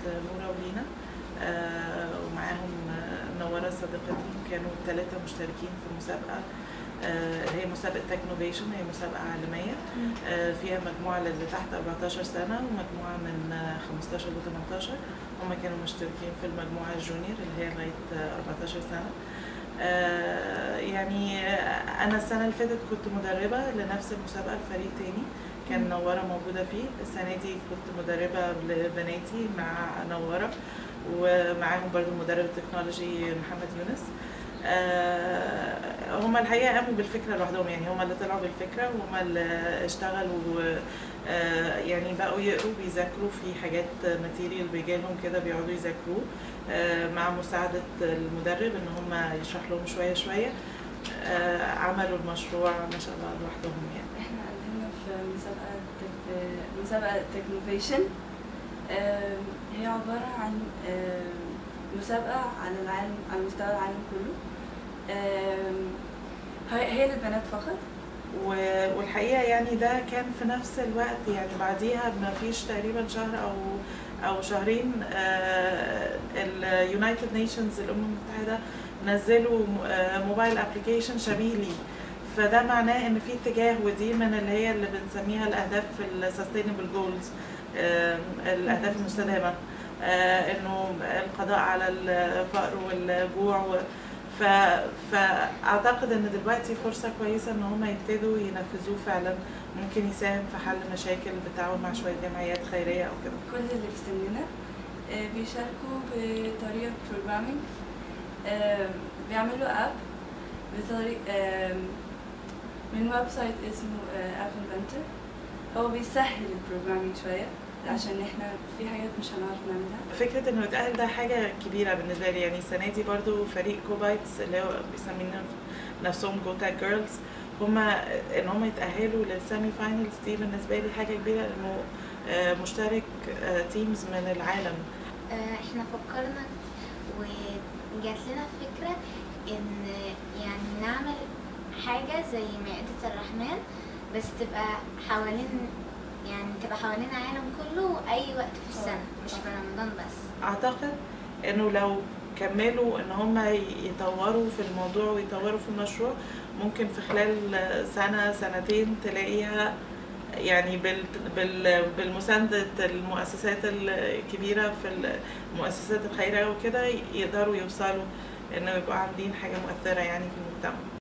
نورا ولينا آه، ومعاهم آه، نورة صديقتي كانوا ثلاثة مشتركين في مسابقة آه، هي مسابقة تكنوفيشن هي مسابقة عالمية آه، فيها مجموعة للي تحت 14 سنة ومجموعة من آه، 15 ل 18 هم كانوا مشتركين في المجموعة الجونيور اللي هي لغاية آه، 14 سنة آه، يعني آه، أنا السنة اللي فاتت كنت مدربة لنفس المسابقة لفريق تاني كان نورة موجودة فيه السنة دي كنت مدربة لبناتي مع نورة ومعاهم برضو مدرب التكنولوجي محمد يونس آه، هم الحقيقة قاموا بالفكرة لوحدهم يعني هم اللي طلعوا بالفكرة وهم اللي اشتغلوا آه، يعني بقوا يقروا بيذاكروا في حاجات ماتيريال بيجيلهم كده بيقعدوا يذاكروه آه، مع مساعدة المدرب ان هم يشرح لهم شوية شوية آه، عملوا المشروع ما شاء الله لوحدهم يعني احنا قدمنا في مسابقة تك- مسابقة تكنوفيشن هي عبارة عن آم، مسابقة على العالم على مستوى العالم كله آم، هي هي للبنات فقط و- والحقيقه يعني ده كان في نفس الوقت يعني بعديها ما فيش تقريبا شهر او او شهرين اليونايتد نيشنز الامم المتحده نزلوا م- آه، موبايل ابلكيشن شبيه ليه فده معناه ان في اتجاه ودي من اللي هي اللي بنسميها الاهداف السستينبل جولز الاهداف المستدامه آه، انه القضاء على الفقر والجوع و- ف... فاعتقد ان دلوقتي فرصه كويسه ان هم يبتدوا ينفذوه فعلا ممكن يساهم في حل مشاكل بالتعاون مع شويه جمعيات خيريه او كده كل اللي في سننا آه، بيشاركوا بطريقة بروجرامينج بيعملوا اب بطريقة آم، من ويب سايت اسمه اب انفنتور هو بيسهل البروجرامينج شوية عشان احنا في حاجات مش هنعرف نعملها فكره انه يتاهل ده حاجه كبيره بالنسبه لي يعني السنه دي برضو فريق كوبايتس اللي هو بيسمين نفسهم جو تاك جيرلز هم ان هم يتاهلوا للسيمي فاينلز دي بالنسبه لي حاجه كبيره انه آه، مشترك تيمز من العالم آه، احنا فكرنا وجات لنا فكرة ان يعني نعمل حاجة زي مائدة الرحمن بس تبقى حوالين يعني تبقى حوالين العالم كله واي وقت في السنة مش في رمضان بس اعتقد انه لو كملوا ان هم يطوروا في الموضوع ويطوروا في المشروع ممكن في خلال سنة سنتين تلاقيها يعني بال بال بالمساندة المؤسسات الكبيرة في المؤسسات الخيرية وكده يقدروا يوصلوا انه يبقوا عاملين حاجة مؤثرة يعني في المجتمع